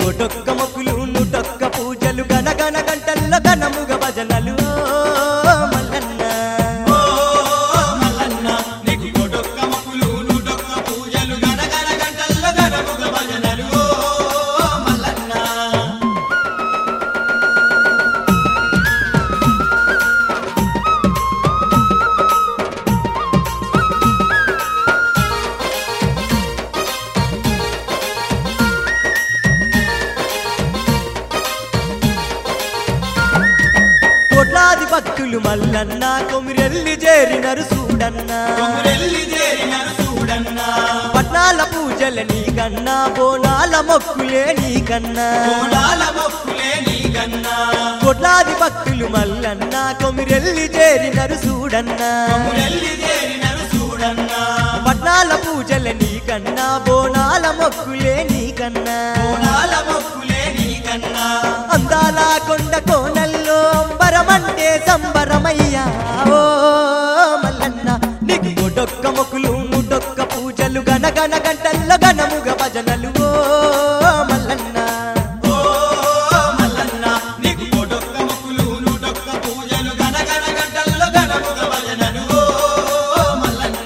కోటొక్క మొక్కులు నూటొక్క పూజలు గనగన గంటల్లో గనముగ భజనలు ఓ మల్లన్న ఓ మల్లన్న నీకు కోటొక్క మొక్కులు నూటొక్క పూజలు గనగన గంటల్లో గనముగ భజనలు ఓ మల్లన్న కోట్లాది భక్తులు మల్లన్న కొమిరెల్లి చేరినరు చూడన్న కొమ్రెల్లి చేరినరు చూడన్నా పట్నాల పూజల నీకన్నా బోనాల మొక్కులే నీకన్నా కోడాల మొక్కులే నీకన్నా కోట్లాది భక్తులు మల్లన్న కొమిరెల్లి చేరినరు చూడన్న కొమ్రెల్లి చేరినరు చూడన్నా పట్నాల పూజల నీకన్నా బోనాల మొక్కులే నీకన్నా కోడాల మొక్కులే నీకన్నా అందాల కొండ కోనల్లో అంబరమంటే సంబరమయ్యా ఓ మల్లన్న నీకు కోటొక్క మొక్కులు నూటొక్క పూజలు గనగన గంటల్లో గనముగ భజనలు ఓ మల్లన్న ఓ మల్లన్న నీకు కోటొక్క మొక్కులు నూటొక్క పూజలు గనగన గంటల్లో గనముగ భజనలు ఓ మల్లన్న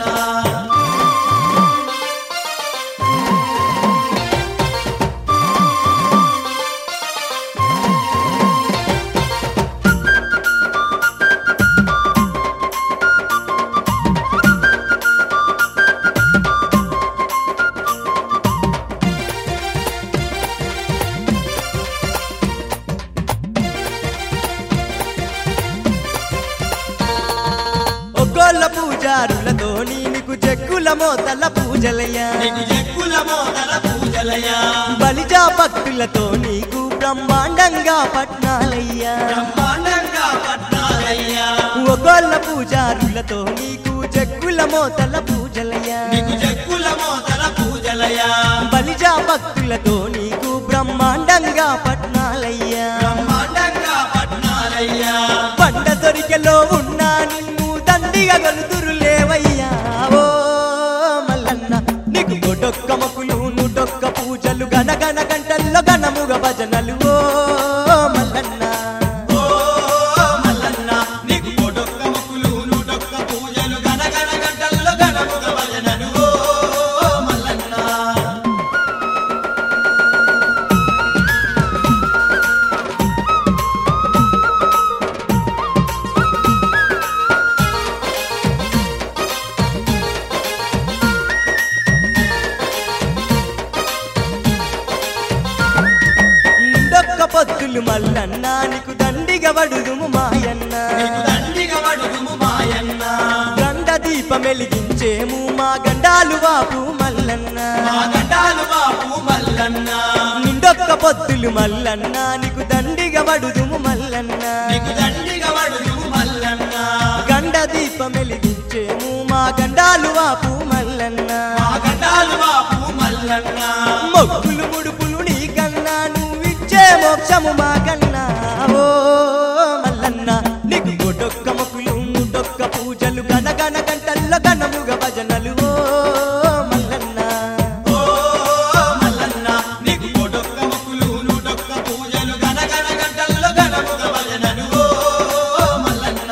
ఒక్కోళ్ళ పూజారులతో నీకు చెక్కుల మోతల పూజలయ్యా నీకు చెక్కుల మోదల పూజలయ్యా బలిజా భక్తులతో నీకు బ్రహ్మాండంగా పట్నాలయ్యా బ్రహ్మాండంగా పట్నాలయ్యా ఒక్కోళ్ళ పూజారులతో నీకు చెక్కుల మోతల పూజలయ్యా నీకు చెక్కుల మోదల పూజలయ్యా బలిజా భక్తులతో నీకు బ్రహ్మాండంగా పట్నాలయ్యా బ్రహ్మాండంగా పట్నాలయ్యా పండ దొరికెలో ఉన్నా నిన్ను దండిగా గలుతురు లేవయ్యా ఓ మల్లన్న నీకు కొడొక్క మొక్కులు నూటొక్క పూజలు గనగన గంటల్లో గనముగ భజనలు ఓ మల్లన్న ఓ మల్లన్న నీకు కోటొక్క మొక్కులు నూటొక్క పూజలు గనగన గంటల్లో గనముగ భజనలు ఓ మల్లన్న నిండొక్క పొత్తులు మల్లన్న నీకు దండిగా వడుదుము మాయన్న నీకు దండిగా వడుదుము మాయన్న గండ దీపం వెలిగించేము మా గండాలు వాపు మల్లన్న మా గండాలు బాపు మల్లన్న నిండొక్క పొత్తులు మల్లన్న నీకు దండిగా వడుదుము మల్లన్న నీకు దండిగా వడుదుము మల్లన్న గండ దీపం వెలిగించేము మా గండాలు వాపు మల్లన్న మా గండాలు బాపు మల్లన్న మొక్కులు ముడుపులు నీకన్నా నువ్విచ్చే మోక్షము మా కన్నా ఓ మల్లన్న నీకు కొడొక్క మొక్కులు నూటొక్క పూజలు గనగన గంటల్లో గనముగ భజనలు ఓ మల్లన్న ఓ మల్లన్న నీకు కోటొక్క మొక్కులు నూటొక్క పూజలు గనగన గంటల్లో గనముగ భజనలు ఓ మల్లన్న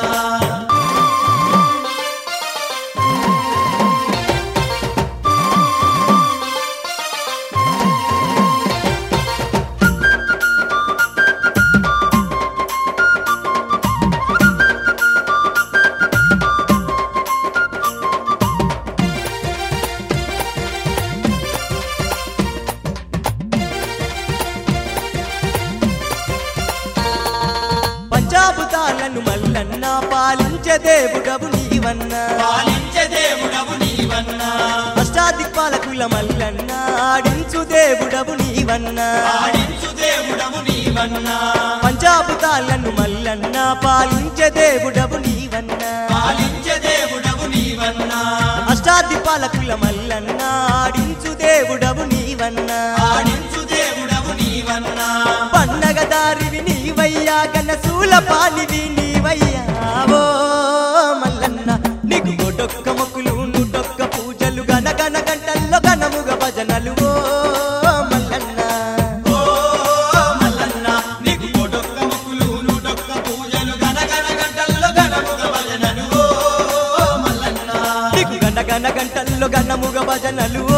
పంచాభుతాలను మల్లన్న పాలించే దేవుడవు నీవన్నా పాలించే దేవుడవు నీవన్నా అష్టాదిక్పాలకుల మల్లన్న ఆడించు దేవుడవు నీవన్నా ఆడించు దేవుడవు నీవన్నా పంచాభుతాలను మల్లన్న పాలించే దేవుడవు నీవన్నా పాలించే దేవుడవు నీవన్నా అష్టాదిక్పాలకుల మల్లన్న ఆడించు దేవుడవు నీవన్నా ఆడించు దేవుడవు నీవన్నా పండగ దారివి నీవయ్యా కనసూల పానివి నీవయ్యా ఓ మల్లన్న నీకు కొడొక్క మొక్కులు నూటొక్క పూజలు గనగన గంటల్లో గనముగ భజనలు ఓ మల్లన్న ఓ గన గంటల్లో గన్నముగ భజనలు